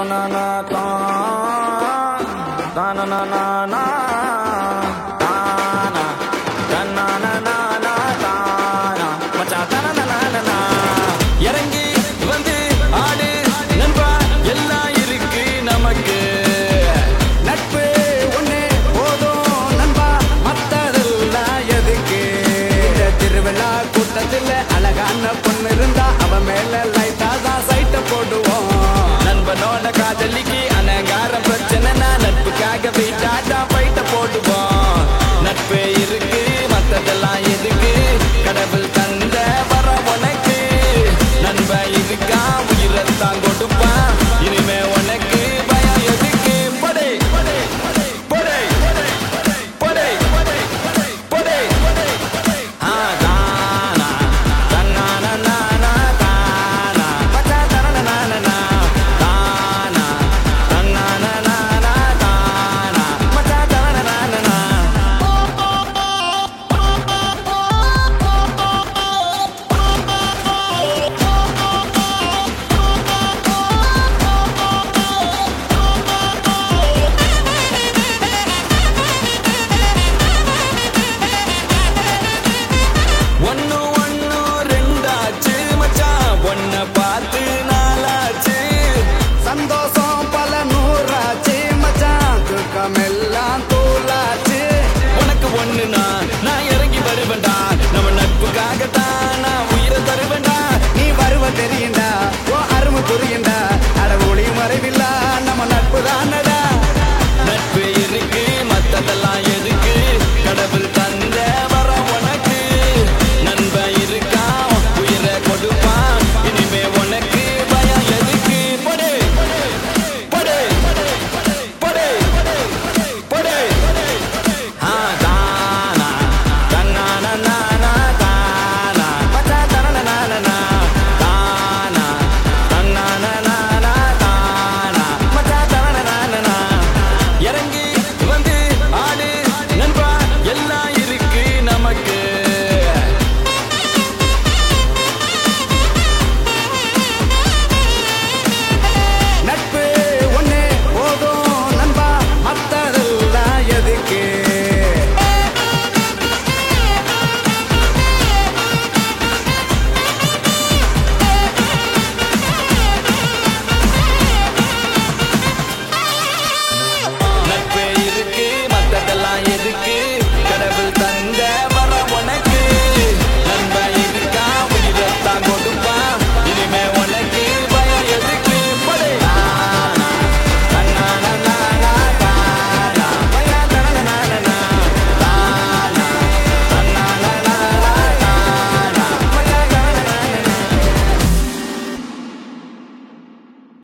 தானனா தான் தானனா தானா தன்னானா தானா மச்சான் தனனனனனா இறங்கி வந்து ஆடு நண்பா எல்லாம் இருக்கு நமக்கு நட்பு ஒண்ணே போதும் நண்பா மத்ததெல்லாம் எதுக்கு இந்த திருவிழா கூட்டத்துல அழகான பொண்ணு இருந்தா அவ மேல லைட்டா தான் சைட்ட போடுவோம் நண்பனோட காதலிக்கு அனகார பிரச்சனைனா நட்புக்காக வீட்டா